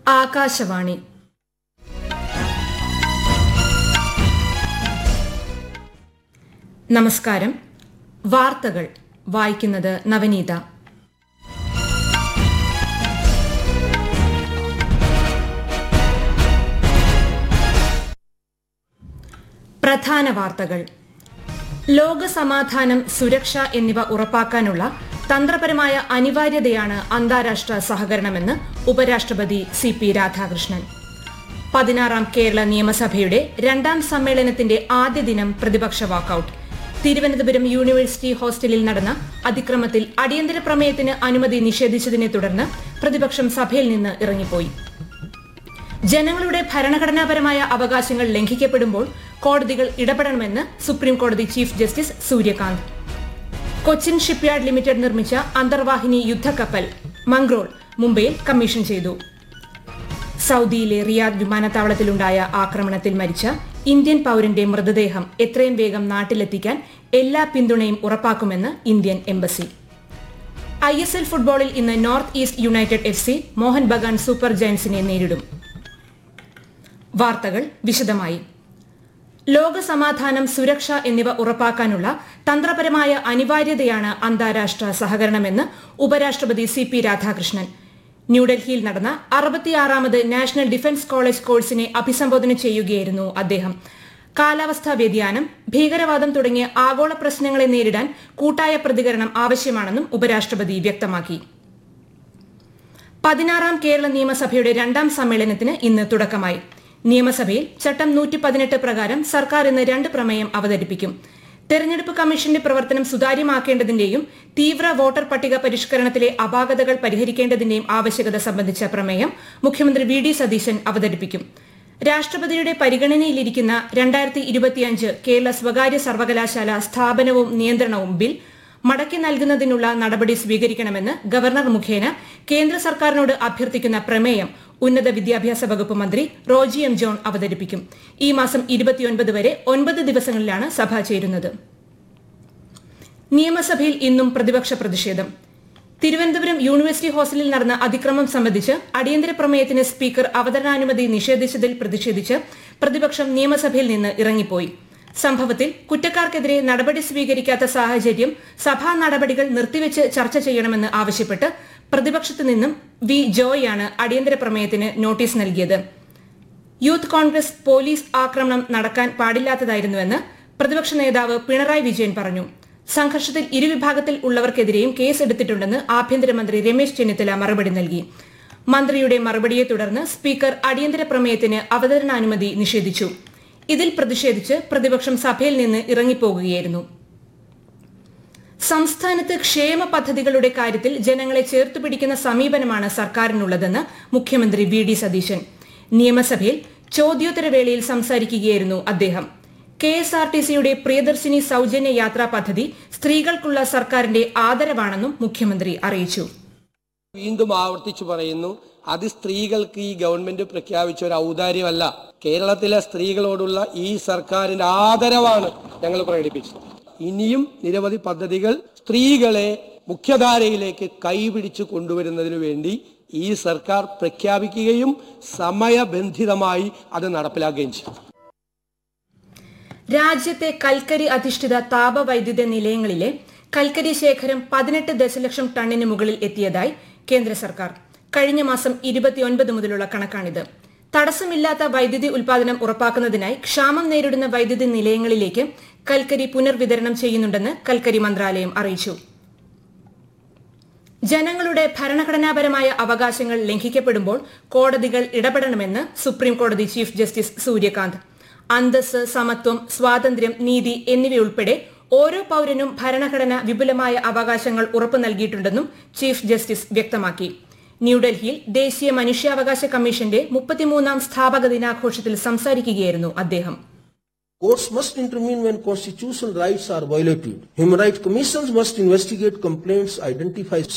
ആകാശവാണി നമസ്കാരം വാർത്തകൾ വായിക്കുന്നത് നവനീത പ്രധാന വാർത്തകൾ ലോകസമാധാനം സുരക്ഷ എന്നിവ ഉറപ്പാക്കാനുള്ള തന്ത്രപരമായ അനിവാര്യതയാണ് അന്താരാഷ്ട്ര സഹകരണമെന്ന് ഉപരാഷ്ട്രപതി സി പി രാധാകൃഷ്ണൻ പതിനാറാം കേരള നിയമസഭയുടെ രണ്ടാം സമ്മേളനത്തിന്റെ ആദ്യ ദിനം പ്രതിപക്ഷ വാക്കൌട്ട് തിരുവനന്തപുരം യൂണിവേഴ്സിറ്റി ഹോസ്റ്റലിൽ നടന്ന അതിക്രമത്തിൽ അടിയന്തര പ്രമേയത്തിന് അനുമതി നിഷേധിച്ചതിനെ തുടർന്ന് പ്രതിപക്ഷം സഭയിൽ നിന്ന് ഇറങ്ങിപ്പോയി ജനങ്ങളുടെ ഭരണഘടനാപരമായ അവകാശങ്ങൾ ലംഘിക്കപ്പെടുമ്പോൾ കോടതികൾ ഇടപെടണമെന്ന് സുപ്രീം കോടതി chief justice Suryakant Cochin shipyard limited നിർമ്മിച്ച അന്തർവാഹിനി യുദ്ധക്കപ്പൽ മംഗ്രോൾ മുംബൈയിൽ കമ്മീഷൻ ചെയ്തു സൌദിയിലെ റിയാദ് വിമാനത്താവളത്തിലുണ്ടായ ആക്രമണത്തിൽ മരിച്ച ഇന്ത്യൻ പൌരന്റെ മൃതദേഹം എത്രയും വേഗം നാട്ടിലെത്തിക്കാൻ എല്ലാ പിന്തുണയും ഉറപ്പാക്കുമെന്ന് Indian embassy I S L ഫുട്ബോളിൽ ഇന്ന് North East United F C Mohun Bagan super ജയൻസിനെ നേരിടും വാർത്തകൾ വിശദമായി ലോകസമാധാനം സുരക്ഷ എന്നിവ ഉറപ്പാക്കാനുള്ള തന്ത്രപരമായ അനിവാര്യതയാണ് അന്താരാഷ്ട്ര സഹകരണമെന്ന് ഉപരാഷ്ട്രപതി സി പി രാധാകൃഷ്ണൻ ന്യൂഡൽഹിയിൽ നടന്ന അറുപത്തിയാറാമത് നാഷണൽ ഡിഫൻസ് കോളേജ് കോഴ്സിനെ അഭിസംബോധന ചെയ്യുകയായിരുന്നു അദ്ദേഹം കാലാവസ്ഥാ വ്യതിയാനം ഭീകരവാദം തുടങ്ങിയ ആഗോള പ്രശ്നങ്ങളെ നേരിടാൻ കൂട്ടായ പ്രതികരണം ആവശ്യമാണെന്നും ഉപരാഷ്ട്രപതി വ്യക്തമാക്കി പതിനാറാം കേരള നിയമസഭയുടെ രണ്ടാം സമ്മേളനത്തിന് ഇന്ന് തുടക്കമായി നിയമസഭയിൽ ചട്ടം നൂറ്റി പതിനെട്ട് പ്രകാരം സർക്കാർ ഇന്ന് രണ്ട് പ്രമേയം അവതരിപ്പിക്കും തെരഞ്ഞെടുപ്പ് കമ്മീഷന്റെ പ്രവർത്തനം സുതാര്യമാക്കേണ്ടതിന്റെയും തീവ്ര വോട്ടർ പട്ടിക പരിഷ്കരണത്തിലെ അപാകതകൾ പരിഹരിക്കേണ്ടതിന്റെയും ആവശ്യകത സംബന്ധിച്ച പ്രമേയം മുഖ്യമന്ത്രി വി ഡി സതീശൻ അവതരിപ്പിക്കും രാഷ്ട്രപതിയുടെ പരിഗണനയിലിരിക്കുന്ന രണ്ടായിരത്തി ഇരുപത്തിയഞ്ച് കേരള സ്വകാര്യ സർവകലാശാല സ്ഥാപനവും നിയന്ത്രണവും ബിൽ മടക്കി നൽകുന്നതിനുള്ള നടപടി സ്വീകരിക്കണമെന്ന് ഗവർണർ മുഖേന കേന്ദ്ര സർക്കാരിനോട് അഭ്യർത്ഥിക്കുന്ന പ്രമേയം ഉന്നത വിദ്യാഭ്യാസ വകുപ്പ് മന്ത്രി റോജി എം ജോൺ അവതരിപ്പിക്കും ഈ മാസം ഇരുപത്തിയൊൻപത് വരെ ഒൻപത് ദിവസങ്ങളിലാണ് സഭ ചേരുന്നത് നിയമസഭയിൽ ഇന്നും പ്രതിപക്ഷ പ്രതിഷേധം തിരുവനന്തപുരം യൂണിവേഴ്സിറ്റി ഹോസ്റ്റലിൽ നടന്ന അതിക്രമം സംബന്ധിച്ച് അടിയന്തര പ്രമേയത്തിന് സ്പീക്കർ അവതരണാനുമതി നിഷേധിച്ചതിൽ പ്രതിഷേധിച്ച് പ്രതിപക്ഷം നിയമസഭയിൽ നിന്ന് ഇറങ്ങിപ്പോയി സംഭവത്തിൽ കുറ്റക്കാർക്കെതിരെ നടപടി സ്വീകരിക്കാത്ത സാഹചര്യം സഭാ നടപടികൾ നിർത്തിവെച്ച് ചർച്ച ചെയ്യണമെന്ന് ആവശ്യപ്പെട്ട് പ്രതിപക്ഷത്തു നിന്നും വി ജോയാണ് അടിയന്തര പ്രമേയത്തിന് നോട്ടീസ് നൽകിയത് യൂത്ത് കോൺഗ്രസ് പോലീസ് ആക്രമണം നടക്കാൻ പാടില്ലാത്തതായിരുന്നുവെന്ന് പ്രതിപക്ഷ നേതാവ് പിണറായി വിജയൻ പറഞ്ഞു സംഘർഷത്തിൽ ഇരുവിഭാഗത്തിൽ ഉള്ളവർക്കെതിരെയും കേസ് എടുത്തിട്ടുണ്ടെന്ന് ആഭ്യന്തരമന്ത്രി രമേശ് ചെന്നിത്തല മറുപടി നൽകി മന്ത്രിയുടെ മറുപടിയെ തുടർന്ന് സ്പീക്കർ അടിയന്തര പ്രമേയത്തിന് അവതരണാനുമതി നിഷേധിച്ചു ഇതിൽ പ്രതിഷേധിച്ച് പ്രതിപക്ഷം സഭയിൽ നിന്ന് ഇറങ്ങിപ്പോകുകയായിരുന്നു സംസ്ഥാനത്ത് ക്ഷേമ പദ്ധതികളുടെ കാര്യത്തിൽ ജനങ്ങളെ ചേർത്തുപിടിക്കുന്ന സമീപനമാണ് സർക്കാരിനുള്ളതെന്ന് മുഖ്യമന്ത്രി വി ഡി സതീശൻ നിയമസഭയിൽ ചോദ്യോത്തരവേളയിൽ സംസാരിക്കുകയായിരുന്നു അദ്ദേഹം കെ എസ് ആർ ടി സിയുടെ പ്രിയദർശിനി സൌജന്യ യാത്രാ പദ്ധതി സ്ത്രീകൾക്കുള്ള സർക്കാരിന്റെ ആദരവാണെന്നും മുഖ്യമന്ത്രി അറിയിച്ചു വീണ്ടും ആവർത്തിച്ചു പറയുന്നു അത് സ്ത്രീകൾക്ക് ഈ ഗവൺമെന്റ് പ്രഖ്യാപിച്ച ഒരു ഔദാര്യമല്ല കേരളത്തിലെ സ്ത്രീകളോടുള്ള ഈ സർക്കാരിന്റെ ആദരവാണ് ഞങ്ങൾ പ്രകടിപ്പിച്ചത് ഇനിയും നിരവധി പദ്ധതികൾ സ്ത്രീകളെ മുഖ്യധാരയിലേക്ക് കൈപിടിച്ചു കൊണ്ടുവരുന്നതിനു വേണ്ടി ഈ സർക്കാർ പ്രഖ്യാപിക്കുകയും സമയബന്ധിതമായി അത് നടപ്പിലാക്കുകയും ചെയ്യും രാജ്യത്തെ കൽക്കരി അധിഷ്ഠിത താപവൈദ്യുത നിലയങ്ങളിലെ കൽക്കരി ശേഖരം പതിനെട്ട് ദശലക്ഷം ടണ്ണിന് മുകളിൽ എത്തിയതായി കേന്ദ്ര സർക്കാർ കഴിഞ്ഞ മാസം ഇരുപത്തിയൊൻപത് മുതലുള്ള കണക്കാണിത് തടസ്സമില്ലാത്ത വൈദ്യുതി ഉൽപാദനം ഉറപ്പാക്കുന്നതിനായി ക്ഷാമം നേരിടുന്ന വൈദ്യുതി നിലയങ്ങളിലേക്ക് കൽക്കരി പുനർവിതരണം ചെയ്യുന്നുണ്ടെന്ന് കൽക്കരി മന്ത്രാലയം അറിയിച്ചു ജനങ്ങളുടെ ഭരണഘടനാപരമായ അവകാശങ്ങൾ ലംഘിക്കപ്പെടുമ്പോൾ കോടതികൾ ഇടപെടണമെന്ന് സുപ്രീം കോടതി ചീഫ് ജസ്റ്റിസ് സൂര്യകാന്ത് അന്തസ് സമത്വം സ്വാതന്ത്ര്യം നീതി എന്നിവയുൾപ്പെടെ ഓരോ പൌരനും ഭരണഘടന വിപുലമായ അവകാശങ്ങൾ ഉറപ്പു നൽകിയിട്ടുണ്ടെന്നും ചീഫ് ജസ്റ്റിസ് വ്യക്തമാക്കി ന്യൂഡൽഹിയിൽ ദേശീയ മനുഷ്യാവകാശ കമ്മീഷന്റെ മുപ്പത്തിമൂന്നാം സ്ഥാപക ദിനാഘോഷത്തിൽ സംസാരിക്കുകയായിരുന്നു അദ്ദേഹം Courts must intervene when constitutional rights are violated. Human rights commissions must investigate complaints, identify